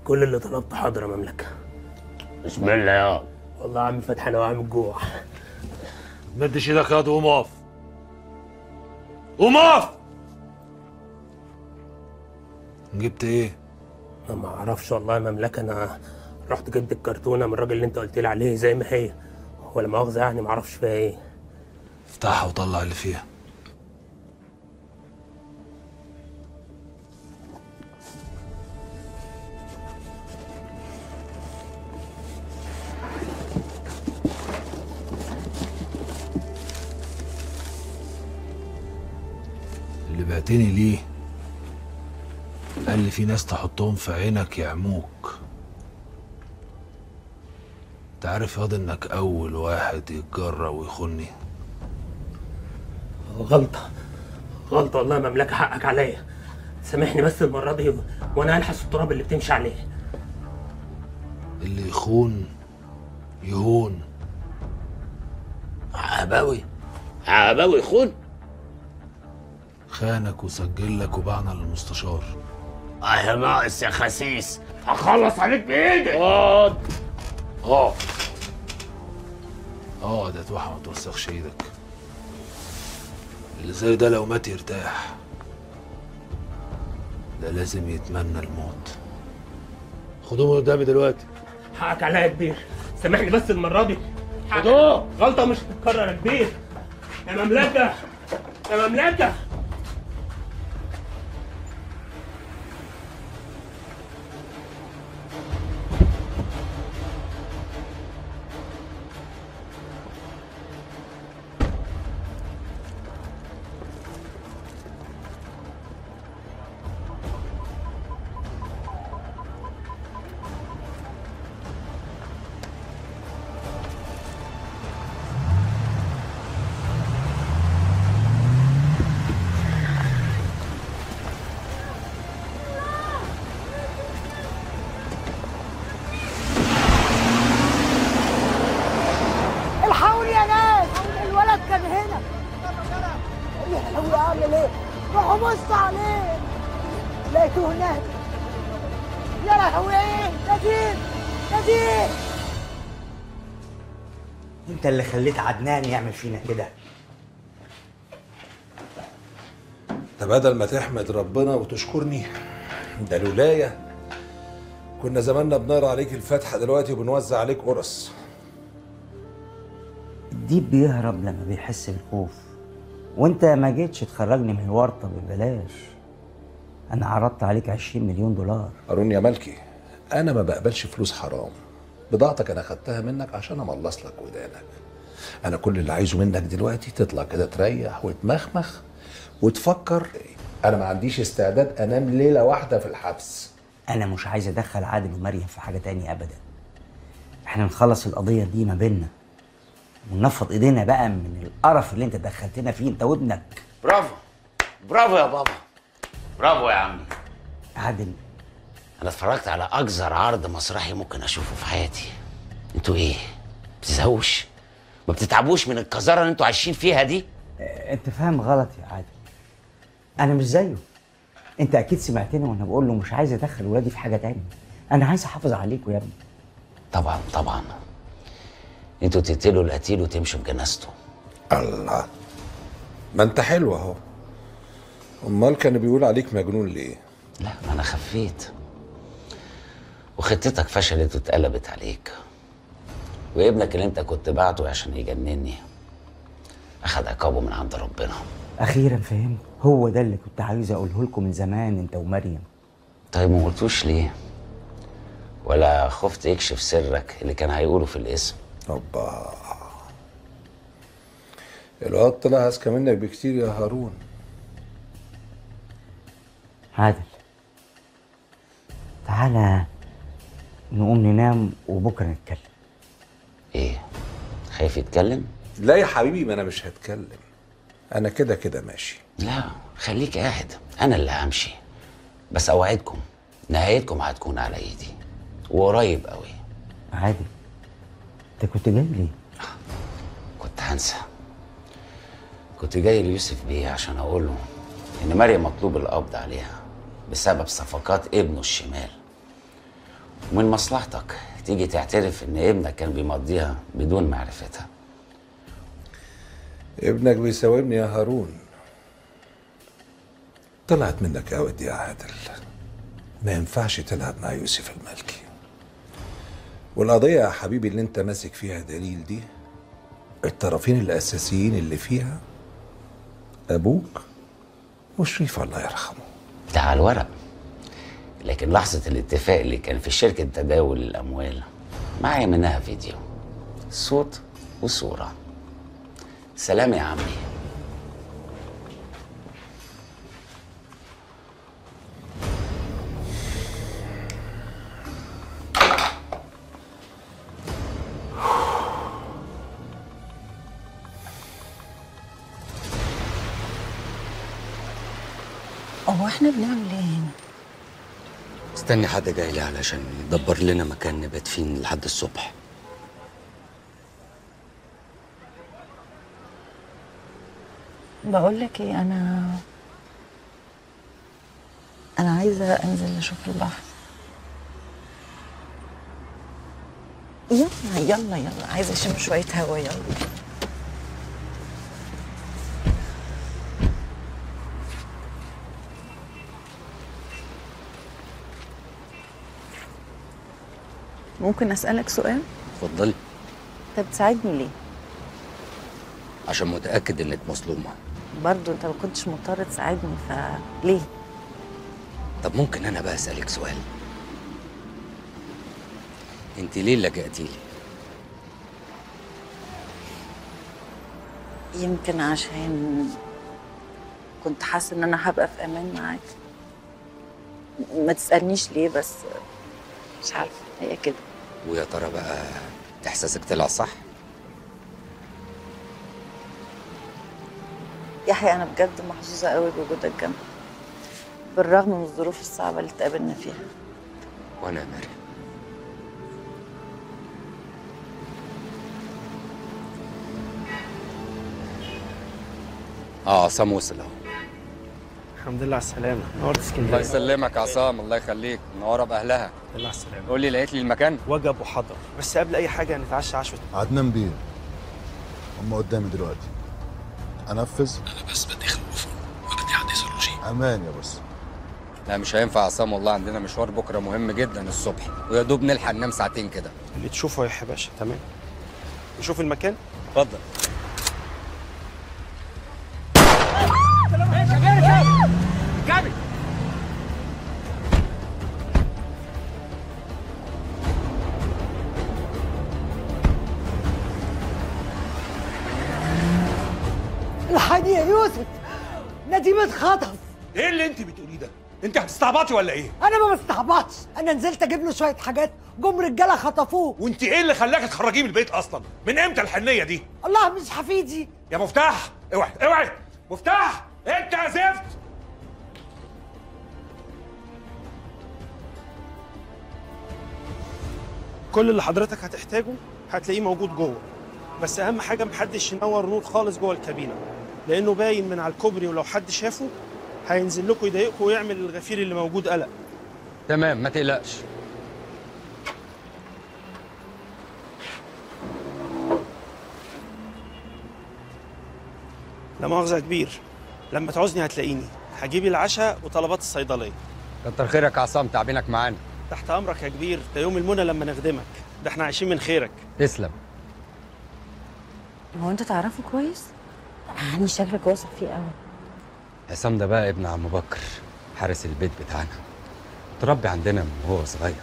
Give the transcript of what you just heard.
كل اللي طلبته حاضر يا مملكه بسم الله يا والله يا عم فتحي انا وعم الجوع مدش ايدك يا قوم اقف قوم اقف جبت ايه؟ أنا ما اعرفش والله يا مملكه انا رحت جبت الكرتونه من الراجل اللي انت قلت لي عليه زي ما هي ولا مؤاخذه يعني ما اعرفش فيها ايه افتحها وطلع اللي فيها اللي بعتني ليه قال لي في ناس تحطهم في عينك يعموك انت عارف ياض انك اول واحد يتجرأ ويخوني غلطه غلطه والله يا مملكه حقك عليا سامحني بس المره دي و- وانا الحس التراب اللي بتمشي عليه اللي يخون يهون عباوي عباوي خون خانك وسجل لك وبعنا للمستشار اه يا ناقص يا خسيس هخلص عليك بايدي اقعد اقعد اقعد يا توحى ما توسخش ايدك اللي زي ده لو مات يرتاح ده لازم يتمنى الموت خدوه من قدامي دلوقتي حقك عليا يا كبير سامحني بس المره دي حقك. خدوه. غلطه مش هتتكرر يا كبير يا مملكه يا مملكه الحقوني يا ناس الولد كان هنا يا لهوي اعمل ايه روحوا بصوا عليه لقيته هناك يا لهوي نجيب نجيب انت اللي خليت عدنان يعمل فينا كده ده بدل ما تحمد ربنا وتشكرني ده لولايا كنا زماننا بنقرا عليك الفاتحه دلوقتي وبنوزع عليك قرص الديب بيهرب لما بيحس بالخوف وانت ما جيتش تخرجني من الورطه ببلاش انا عرضت عليك 20 مليون دولار قارون يا ملكي انا ما بقبلش فلوس حرام بضاعتك انا خدتها منك عشان املص لك ودانك انا كل اللي عايزه منك دلوقتي تطلع كده تريح وتمخمخ وتفكر انا ما عنديش استعداد انام ليله واحده في الحبس انا مش عايز ادخل عادل ومريم في حاجه تانية ابدا احنا نخلص القضيه دي ما بيننا وننفض ايدينا بقى من القرف اللي انت دخلتنا فيه انت وابنك برافو برافو يا بابا برافو يا عمي عادل انا اتفرجت على اقذر عرض مسرحي ممكن اشوفه في حياتي انتوا ايه بتزهوش ما بتتعبوش من القذاره اللي انتوا عايشين فيها دي اه، انت فاهم غلط يا عادل انا مش زيه انت اكيد سمعتني وانا بقول له مش عايز ادخل ولادي في حاجه تانية انا عايز احافظ عليكوا يا ابني طبعا طبعا انتوا تقتلوا القتيل وتمشوا بجنازته الله ما انت حلو اهو امال كان بيقول عليك مجنون ليه لا ما انا خفيت وخطتك فشلت واتقلبت عليك وابنك اللي انت كنت بعته عشان يجنني اخد عقابه من عند ربنا اخيرا فهمت هو ده اللي كنت عايز اقوله لكم من زمان انت ومريم طيب ما قلتوش ليه ولا خفت يكشف سرك اللي كان هيقوله في الاسم اوبا الواد طلع اذكى منك بكتير يا هارون عادل تعالى نقوم ننام وبكره نتكلم ايه خايف يتكلم لا يا حبيبي ما انا مش هتكلم انا كده كده ماشي لا خليك قاعد انا اللي همشي بس اوعدكم نهايتكم هتكون على ايدي وقريب قوي عادل انت كنت جاي ليه كنت هنسى كنت جاي ليوسف بيه عشان اقول له ان مريم مطلوب القبض عليها بسبب صفقات ابنه الشمال ومن مصلحتك تيجي تعترف ان ابنك كان بيمضيها بدون معرفتها ابنك بيساومني يا هارون طلعت منك قوي دي يا عادل ما ينفعش تلعب مع يوسف المالكي والقضية يا حبيبي اللي انت ماسك فيها دليل دي الطرفين الأساسيين اللي فيها أبوك وشريف الله يرحمه ده على الورق لكن لحظة الاتفاق اللي كان في شركة تداول الأموال معايا منها فيديو صوت وصورة سلام يا عمي هو احنا بنعمل ايه هنا؟ استني حد جاي لي علشان يدبر لنا مكان نبات فيه لحد الصبح بقول لك ايه انا انا عايزه انزل اشوف البحر يلا يلا يلا عايزه اشم شويه هوا يلا ممكن اسالك سؤال اتفضلي انت بتساعدني ليه عشان متاكد انك مظلومه برضو انت ما كنتش مضطر تساعدني فليه طب ممكن انا بقى اسالك سؤال انت ليه لجأتي لي يمكن عشان كنت حاسه ان انا هبقى في امان معاك ما تسالنيش ليه بس مش عارفه هي كده ويا ترى بقى احساسك طلع صح يحيى انا بجد محظوظه قوي بوجودك جنبي بالرغم من الظروف الصعبه اللي اتقابلنا فيها وانا يا مريم اه عصام وصل اهو الحمد لله على السلامة نورت الله اسكندرية يسلمك يا عصام الله يخليك منوره باهلها الحمد لله على السلامة قول لي لقيت لي المكان وجب وحضر بس قبل أي حاجة نتعشى عشوة عدنان بيه هم قدامي دلوقتي انفذ انا بس بدي خوفهم وبدي اعطي سولوجي امان يا بس لا مش هينفع يا عصام والله عندنا مشوار بكره مهم جدا الصبح ويا دوب نلحق ننام ساعتين كده اللي تشوفه يا باشا تمام نشوف المكان اتفضل الحقني يا يوسف نديم اتخطف ايه اللي انت بتقوليه ده؟ انت هتستعبطي ولا ايه؟ انا ما بستعبطش انا نزلت اجيب له شويه حاجات جم رجاله خطفوه وانت ايه اللي خلاك تخرجيه من البيت اصلا؟ من امتى الحنيه دي؟ الله مش حفيدي يا مفتاح اوعي اوعي مفتاح انت يا زفت كل اللي حضرتك هتحتاجه هتلاقيه موجود جوه بس أهم حاجة محدش ينور نور خالص جوه الكابينة لأنه باين من على الكوبري ولو حد شافه هينزل لكم يضايقكم ويعمل الغفير اللي موجود قلق تمام ما تقلقش لا مؤاخذة يا كبير لما تعوزني هتلاقيني هجيب العشاء وطلبات الصيدلية كتر خيرك يا عصام تعبينك معانا تحت أمرك يا كبير ده يوم المنى لما نخدمك ده احنا عايشين من خيرك تسلم هو انت تعرفه كويس يعني شكلك واثق فيه قوي عصام ده بقى ابن عم بكر حارس البيت بتاعنا اتربي عندنا من وهو صغير